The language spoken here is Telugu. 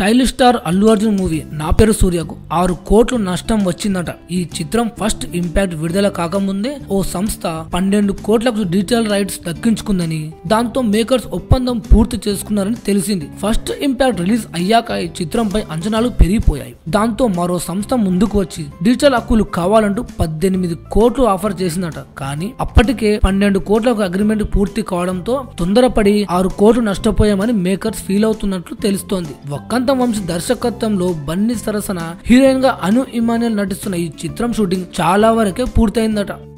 stylish star Allu Arjun movie Naa Peru సూర్యకు ఆరు కోట్లు నష్టం వచ్చిందట ఈ చిత్రం ఫస్ట్ ఇంపాక్ట్ విడుదల కాకముందే ఓ సంస్థ పన్నెండు కోట్లకు డిజిటల్ రైట్స్ దక్కించుకుందని దాంతో మేకర్స్ ఒప్పందం పూర్తి చేసుకున్నారని తెలిసింది ఫస్ట్ ఇంపాక్ట్ రిలీజ్ అయ్యాక ఈ చిత్రంపై అంచనాలు పెరిగిపోయాయి దాంతో మరో సంస్థ ముందుకు వచ్చి డిజిటల్ హక్కులు కావాలంటూ పద్దెనిమిది కోట్లు ఆఫర్ చేసిందట కానీ అప్పటికే పన్నెండు కోట్లకు అగ్రిమెంట్ పూర్తి కావడంతో తొందరపడి ఆరు కోట్లు నష్టపోయామని మేకర్స్ ఫీల్ అవుతున్నట్లు తెలుస్తోంది వక్కంత వంశీ దర్శకత్వంలో బన్నీ సరసన హీరోయిన్ గా అను ఇమానియల్ నటిస్తున్న ఈ చిత్రం షూటింగ్ చాలా వరకే పూర్తయిందట